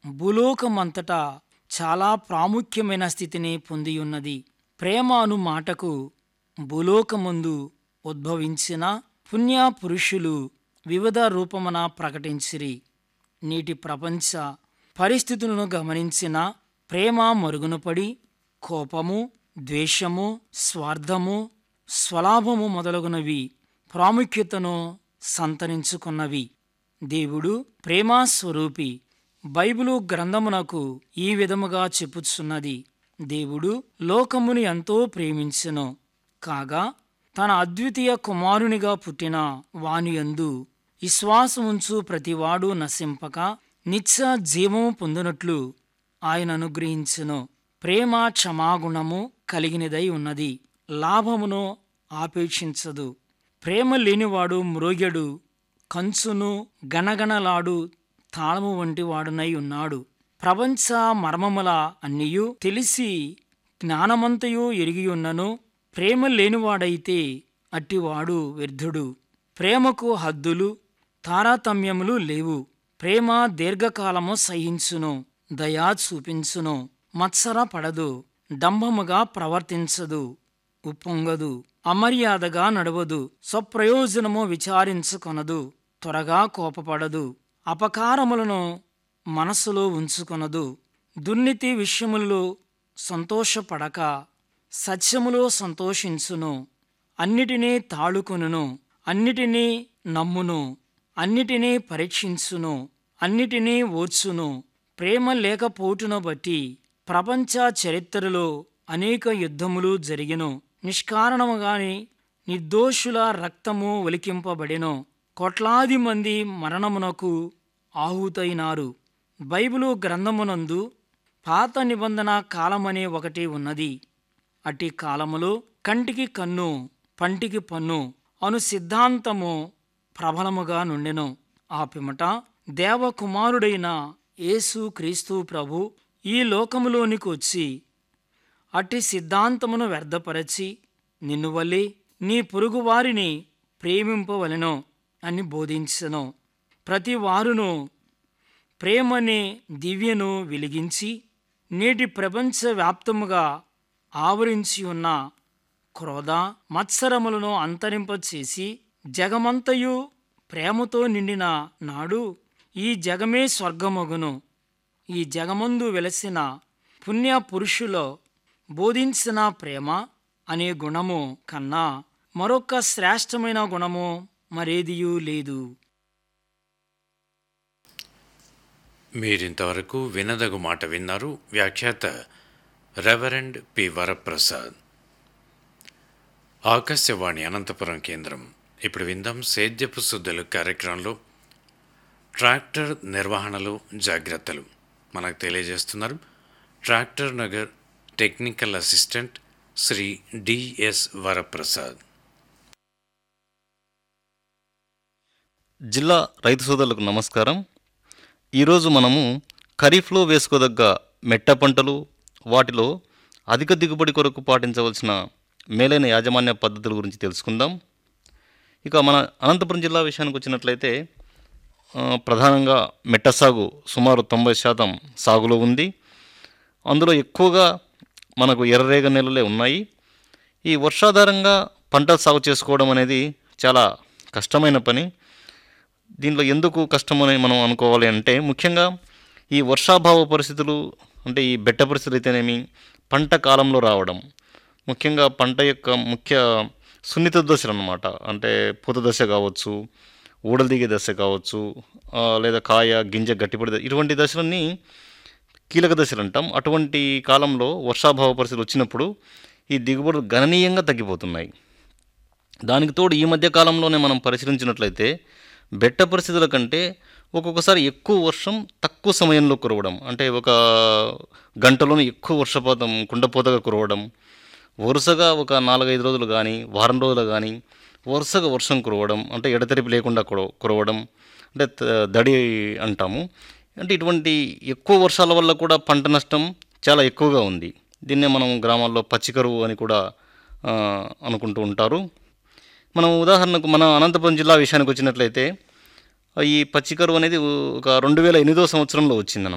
భూలోకమంతటా చాలా ప్రాముఖ్యమైన స్థితిని పొంది ఉన్నది ప్రేమ అను మాటకు భూలోకముందు ఉద్భవించిన పుణ్య పురుషులు వివిధ రూపమున ప్రకటించిరి నేటి ప్రపంచ పరిస్థితులను గమనించిన ప్రేమ మరుగునపడి కోపము ద్వేషము స్వార్థము స్వలాభము మొదలగునవి ప్రాముఖ్యతను సంతరించుకున్నవి దేవుడు ప్రేమా స్వరూపి బైబిలు గ్రంథమునకు ఈ విధముగా చెప్పుచున్నది దేవుడు లోకముని ఎంతో ప్రేమించెను కాగా తన అద్వితీయ కుమారునిగా పుట్టిన వానియందు విశ్వాసముంచు ప్రతివాడు నశింపక నిత్య జీవము పొందినట్లు ఆయన అనుగ్రహించెను ప్రేమ క్షమాగుణము కలిగినదై ఉన్నది లాభమును ఆపేక్షించదు ప్రేమ లేనివాడు మ్రోగెడు కంచును గణగణలాడు తాళము వంటి వాడునై ఉన్నాడు ప్రపంచ మర్మముల అన్నియు తెలిసి జ్ఞానమంతయు ఎరిగి ఉన్నను ప్రేమ లేనివాడైతే అట్టివాడు వ్యర్థుడు ప్రేమకు హద్దులు తారతమ్యములు లేవు ప్రేమ దీర్ఘకాలము సహించును దయా చూపించును మత్సర పడదు డంబముగా ప్రవర్తించదు ఉప్పొంగదు అమర్యాదగా నడవదు స్వప్రయోజనము విచారించుకొనదు త్వరగా కోపపడదు అపకారములను మనసులో ఉంచుకొనదు దుర్నీతి విషయములలో సంతోషపడక సత్యములో సంతోషించును అన్నిటినీ తాళుకొనును అన్నిటినీ నమ్మును అన్నిటినీ పరీక్షించును అన్నిటినీ ఓర్చును ప్రేమ లేకపోటును బట్టి ప్రపంచ చరిత్రలో అనేక యుద్ధములు జరిగెను నిష్కారణముగాని నిర్దోషుల రక్తము ఒలికింపబడెను కోట్లాది మంది మరణమునకు ఆహుతైనారు బైబిలు గ్రంథమునందు పాత నిబంధన కాలమనే ఒకటి ఉన్నది అట్టి కాలములో కంటికి కన్ను పంటికి పన్ను అను సిద్ధాంతము ప్రబలముగా నుండెను ఆ పిమట దేవకుమారుడైన యేసు క్రీస్తు ప్రభు ఈ లోకములోనికి వచ్చి అట్టి సిద్ధాంతమును వ్యర్థపరచి నిన్ను వల్లి నీ పొరుగువారిని ప్రేమింపవలెను అని బోధించెను ప్రతి వారును ప్రేమనే దివ్యను వెలిగించి నేటి ప్రపంచ వ్యాప్తముగా ఆవరించి ఉన్న క్రోధ మత్సరములను అంతరింపచేసి జగమంతయు ప్రేమతో నిండిన నాడు ఈ జగమే స్వర్గమగును ఈ జగమందు వెలసిన పుణ్య పురుషులో బోధించిన ప్రేమ అనే గుణము కన్నా మరొక శ్రేష్టమైన గుణము మరేదియూ లేదు మీరింతవరకు వినదగు మాట విన్నారు వ్యాఖ్యాత రెవరెండ్ పి వరప్రసాద్ ఆకాశవాణి అనంతపురం కేంద్రం ఇప్పుడు విందాం సేద్యపు శుద్ధులు కార్యక్రమంలో ట్రాక్టర్ నిర్వహణలో జాగ్రత్తలు మనకు తెలియజేస్తున్నారు ట్రాక్టర్ నగర్ technical assistant Shri D S Varaprasad జిల్లా రైతు సోదరులకు నమస్కారం ఈరోజు మనము ఖరీఫ్లో వేసుకోదగ్గ మెట్ట పంటలు వాటిలో అధిక దిగుబడి కొరకు పాటించవలసిన మేలైన యాజమాన్య పద్ధతుల గురించి తెలుసుకుందాం ఇక మన అనంతపురం జిల్లా విషయానికి వచ్చినట్లయితే ఆ, ప్రధానంగా మెట్ట సాగు సుమారు తొంభై శాతం సాగులో ఉంది అందులో ఎక్కువగా మనకు ఎర్రరేగ నెలలే ఉన్నాయి ఈ వర్షాధారంగా పంట సాగు చేసుకోవడం అనేది చాలా కష్టమైన పని దీంట్లో ఎందుకు కష్టమని మనం అనుకోవాలి అంటే ముఖ్యంగా ఈ వర్షాభావ పరిస్థితులు అంటే ఈ బెట్ట పరిస్థితులు అయితేనేమి పంట కాలంలో రావడం ముఖ్యంగా పంట యొక్క ముఖ్య సున్నిత దశలు అన్నమాట అంటే పూత దశ కావచ్చు ఊడలు దిగే దశ కావచ్చు ఆ, లేదా కాయ గింజ గట్టిపడి ద- ఇటువంటి దశలన్నీ కీలక దశలు అంటాం అటువంటి కాలంలో వర్షాభావ పరిస్థితులు వచ్చినప్పుడు ఈ దిగుబడులు గణనీయంగా తగ్గిపోతున్నాయి దానికి తోడు ఈ మధ్య కాలంలోనే మనం పరిశీలించినట్లయితే బెట్ట పరిస్థితుల కంటే ఒక్కొక్కసారి ఎక్కువ వర్షం తక్కువ సమయంలో కురవడం అంటే ఒక గంటలోనే ఎక్కువ వర్షపాతం కుండపోతగా కురవడం వరుసగా ఒక నాలుగైదు రోజులు కానీ వారం రోజులు కానీ వరుసగా వర్షం కురవడం అంటే ఎడతెరిపి లేకుండా కుర కురవడం అంటే త- దడి అంటాము అంటే ఇటువంటి ఎక్కువ వర్షాల వల్ల కూడా పంట నష్టం చాలా ఎక్కువగా ఉంది దీన్నే మనం గ్రామాల్లో పచ్చికరువు అని కూడా ఆ, అనుకుంటూ ఉంటారు మనం ఉదాహరణకు మన అనంతపురం జిల్లా విషయానికి వచ్చినట్లయితే ఈ పచ్చికరువు అనేది ఒక రెండు వేల ఎనిమిదో సంవత్సరంలో వచ్చిందన్నమాట